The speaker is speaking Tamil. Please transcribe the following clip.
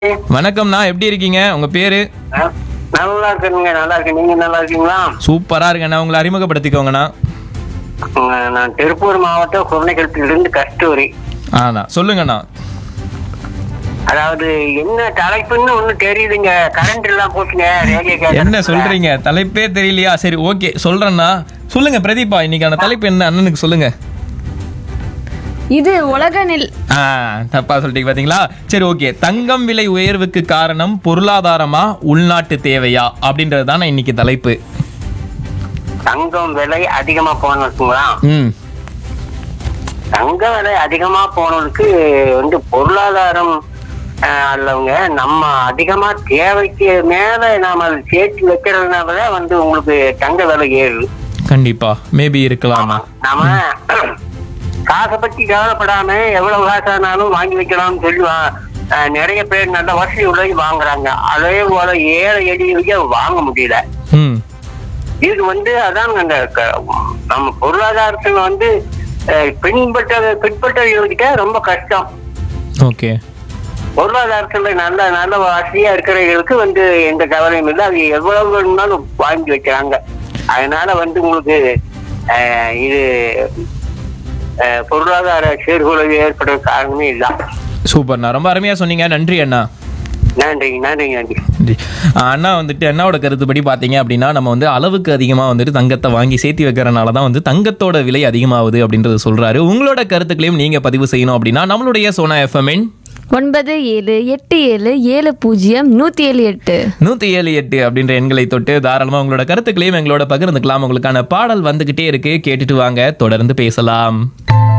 வணக்கம்ண்ணா எப்படி இருக்கீங்க உங்க பேரு ந- நல்லா இருக்கேனுங்க நல்லா இருக்கேன் நீங்க நல்லா இருக்கீங்களா சூப்பரா இருக்கேண்ணா உங்களை அறிமுகப்படுத்திக்கோங்கண்ணா உங்க நான் திருப்பூர் மாவட்டம் குருணைக்கல்பிலிருந்து கஸ்தூரி ஆண்ணா சொல்லுங்கண்ணா அதாவது என்ன தலைப்புன்னு ஒண்ணும் தெரியுதுங்க கரண்ட் எல்லாம் போச்சுங்க ரேடியோ கேட்கறதுக்கு. என்ன சொல்றீங்க தலைப்பே தெரியலையா சரி ஓகே சொல்றேண்ணா சொல்லுங்க பிரதீபா இன்னைக்கான தலைப்பு என்ன அண்ணனுக்கு சொல்லுங்க இது உலக நில் ஆ தப்பா சொல்லிட்டீங்க பாத்தீங்களா சரி ஓகே தங்கம் விலை உயர்வுக்கு காரணம் பொருளாதாரமா உள்நாட்டு தேவையா அப்படின்றது தான் இன்னைக்கு தலைப்பு தங்கம் விலை அதிகமா போனதுங்களா ம் தங்க விலை அதிகமா போனதுக்கு வந்து பொருளாதாரம் அஹ், அல்லவங்க நம்ம அதிகமா தேவைக்கு மேல நாம அதை சேர்த்து வைக்கிறதுனாலதான் வந்து உங்களுக்கு தங்க விலை ஏறுது கண்டிப்பா மேபி இருக்கலாமா நாம காசை பத்தி கவலைப்படாம எவ்வளவு காசானாலும் வாங்கி வைக்கலாம்னு சொல்லி வா- அஹ் நிறைய பேர் நல்ல வசதி உள்ளவங்க வாங்குறாங்க அதே போல ஏழை எளிய வாங்க முடியல ம் இது வந்து அதான் அந்த க- நம்ம பொருளாதாரத்துல வந்து அஹ், பின்பற்ற பின்பற்றவங்ககிட்ட ரொம்ப கஷ்டம் ஓகே பொருளாதாரத்துல நல்ல நல்ல வசதியா இருக்கிறவங்களுக்கு வந்து எந்த கவலையும் இல்லை அது எவ்வளவு வேணும்னாலும் வாங்கி வைக்கிறாங்க அதனால வந்து உங்களுக்கு அஹ், இது அஹ், பொருளாதார சீர்குலைவு ஏற்படுற காரணமே இல்லை சூப்பர்ண்ணா ரொம்ப அருமையா சொன்னீங்க நன்றி அண்ணா நன்றி நன்றி நன்றி நன்றி. ஆஹ் அண்ணா வந்துட்டு அண்ணாவோட கருத்துப்படி பார்த்தீங்க அப்படின்னா நம்ம வந்து அளவுக்கு அதிகமாக வந்துட்டு தங்கத்தை வாங்கி சேர்த்து வைக்கிறனால தான் வந்து தங்கத்தோட விலை அதிகமாகுது அப்படின்றது சொல்றாரு உங்களோட கருத்துக்களையும் நீங்க பதிவு செய்யணும் அப்படின்னா நம்மளுடைய சோனா எஃப்எம்என் ஒன்பது ஏழு எட்டு ஏழு ஏழு பூஜ்ஜியம் நூற்றி ஏழு எட்டு நூற்றி ஏழு எட்டு அப்படின்ற எண்களை தொட்டு தாராளமாக உங்களோட கருத்துக்களையும் எங்களோட பகிர்ந்துக்கலாம் உங்களுக்கான பாடல் வந்துகிட்டே இருக்கு கேட்டுட்டு வாங்க தொடர்ந்து பேசலாம்